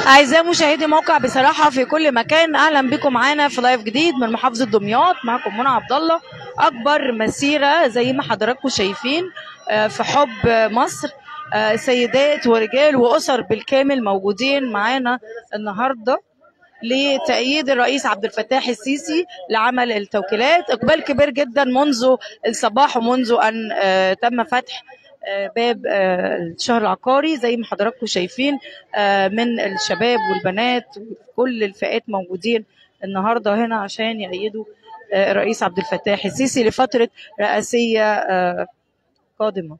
أعزائي مشاهدي موقع بصراحة في كل مكان أهلا بكم معانا في لايف جديد من محافظة دمياط معكم منى عبد الله أكبر مسيرة زي ما حضراتكم شايفين آه، في حب مصر آه، سيدات ورجال وأسر بالكامل موجودين معانا النهارده لتأييد الرئيس عبد الفتاح السيسي لعمل التوكيلات إقبال كبير جدا منذ الصباح ومنذ أن آه، تم فتح آه، باب آه، الشهر العقاري زي ما حضراتكم شايفين آه، من الشباب والبنات كل الفئات موجودين النهارده هنا عشان يأيدوا آه، الرئيس عبد الفتاح السيسي لفترة رئاسية آه، قادمة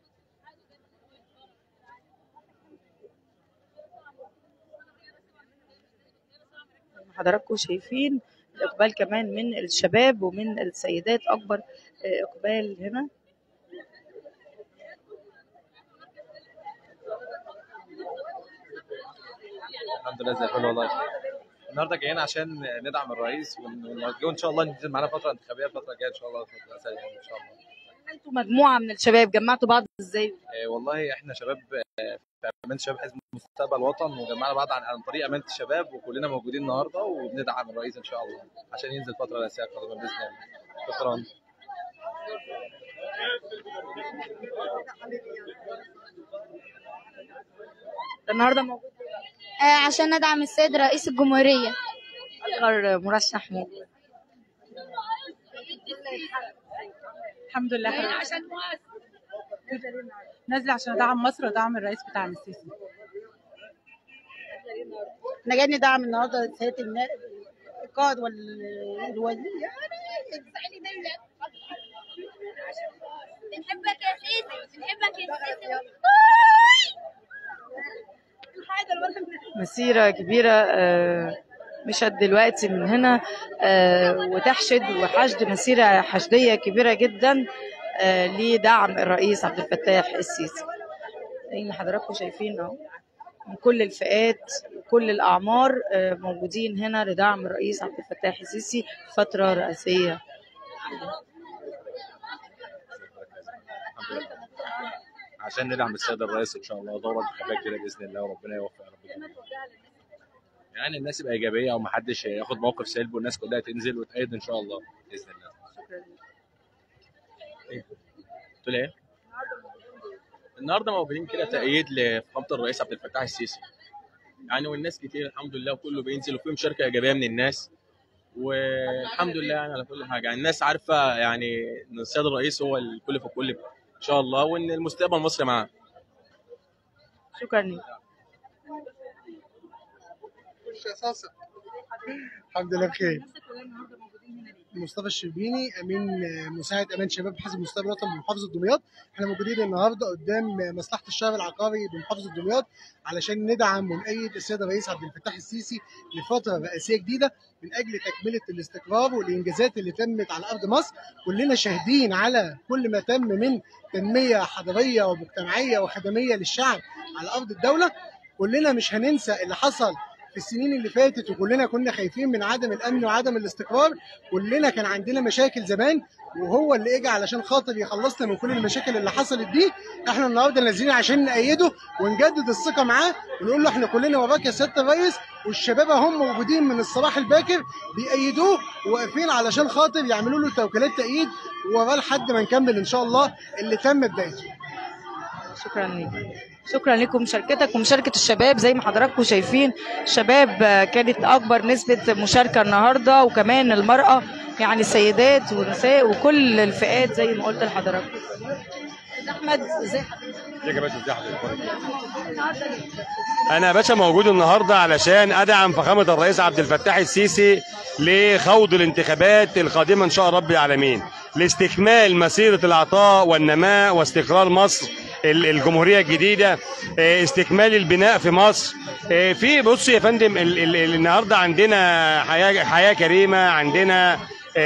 زي ما حضراتكم شايفين الإقبال كمان من الشباب ومن السيدات أكبر آه، إقبال هنا الحمد لله زي الفل والله النهارده جايين عشان ندعم الرئيس ون- ونوجهه ان شاء الله ننزل معانا فتره انتخابيه الفتره الجايه ان شاء الله فتره أساسية يعني ان شاء الله انتوا مجموعة من الشباب جمعتوا بعض ازاي؟ آه، والله احنا شباب آه، في امانه شباب حزب مستقبل وطن وجمعنا بعض عن, عن طريق امانه الشباب وكلنا موجودين النهارده وبندعم الرئيس ان شاء الله عشان ينزل فتره رئاسيه قادمه باذن الله شكرا النهارده موجود آه، عشان ندعم السيد رئيس الجمهورية أصغر مرشح موجود الحمد لله نازله عشان ادعم مصر وادعم الرئيس بتاعنا السيسي احنا جايين ندعم النهارده سياده النائب القائد والوزير بنحبك يا سيسي بنحبك يا سيسي مسيرة كبيرة آه، مشت دلوقتي من هنا آه، وتحشد وحشد مسيرة حشدية كبيرة جدا آه، لدعم الرئيس عبد الفتاح السيسي زي ما حضراتكم شايفين اهو من كل الفئات كل الأعمار آه، موجودين هنا لدعم الرئيس عبد الفتاح السيسي فترة رئاسية الحمد لله عشان ندعم السيد الرئيس ان شاء الله دوره انتخابيه كده باذن الله وربنا يوفق يا رب جميعا. يعني الناس يبقى ايجابيه ومحدش ياخد موقف سلبي والناس كلها تنزل وتأيد ان شاء الله باذن الله قلت ايه؟ النهارده موجودين كده تأييد لفخامة الرئيس عبد الفتاح السيسي. يعني والناس كتير الحمد لله وكله بينزل وفي مشاركة إيجابية من الناس. والحمد لله يعني على كل حاجة، يعني الناس عارفة يعني إن السيد الرئيس هو الكل في الكل إن شاء الله وإن المستقبل مصر معاه. شكرا لك الحمد لله بخير مصطفى الشربيني امين مساعد امان شباب حزب مستقبل الوطن بمحافظه دمياط احنا موجودين النهارده قدام مصلحه الشهر العقاري بمحافظه دمياط علشان ندعم ونأيد السيد الرئيس عبد الفتاح السيسي لفتره رئاسيه جديده من اجل تكمله الاستقرار والانجازات اللي تمت على ارض مصر كلنا شاهدين على كل ما تم من تنميه حضاريه ومجتمعيه وخدميه للشعب على ارض الدوله كلنا مش هننسى اللي حصل في السنين اللي فاتت وكلنا كنا خايفين من عدم الامن وعدم الاستقرار كلنا كان عندنا مشاكل زمان وهو اللي اجى علشان خاطر يخلصنا من كل المشاكل اللي حصلت دي احنا النهارده نازلين عشان نأيده ونجدد الثقه معاه ونقول له احنا كلنا وراك يا سياده الريس والشباب هم موجودين من الصباح الباكر بيأيدوه وواقفين علشان خاطر يعملوا له توكيلات تأييد وراه لحد ما نكمل ان شاء الله اللي تم بدايته شكرا لك شكرا لكم مشاركتك ومشاركة الشباب زي ما حضراتكم شايفين شباب آه، كانت أكبر نسبة مشاركة النهاردة وكمان المرأة يعني سيدات ونساء وكل الفئات زي ما قلت لحضراتكم أستاذ أحمد ازي ازيك يا باشا ازي حضرتك انا يا باشا موجود النهارده علشان ادعم فخامه الرئيس عبد الفتاح السيسي لخوض الانتخابات القادمه ان شاء رب العالمين لاستكمال مسيره العطاء والنماء واستقرار مصر ال- الجمهوريه الجديده اه، استكمال البناء في مصر اه، في بص يا فندم ال- ال- ال- النهارده عندنا حياه حياه كريمه عندنا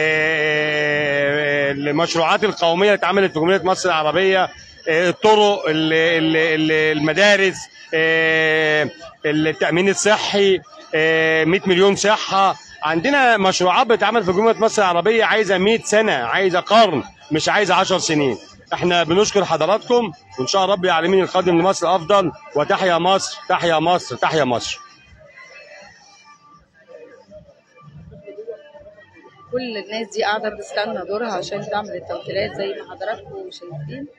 اه، المشروعات القوميه اللي اتعملت في جمهوريه مصر العربيه اه، الطرق ال- ال- ال- المدارس اه، التامين الصحي اه، 100 مليون صحه عندنا مشروعات بتتعمل في جمهوريه مصر العربيه عايزه 100 سنه عايزه قرن مش عايزه 10 سنين احنا بنشكر حضراتكم وان شاء رب العالمين القادم لمصر افضل وتحيا مصر تحيا مصر تحيا مصر كل الناس دي قاعدة بتستنى دورها عشان تعمل التوكيلات زي ما حضراتكم شايفين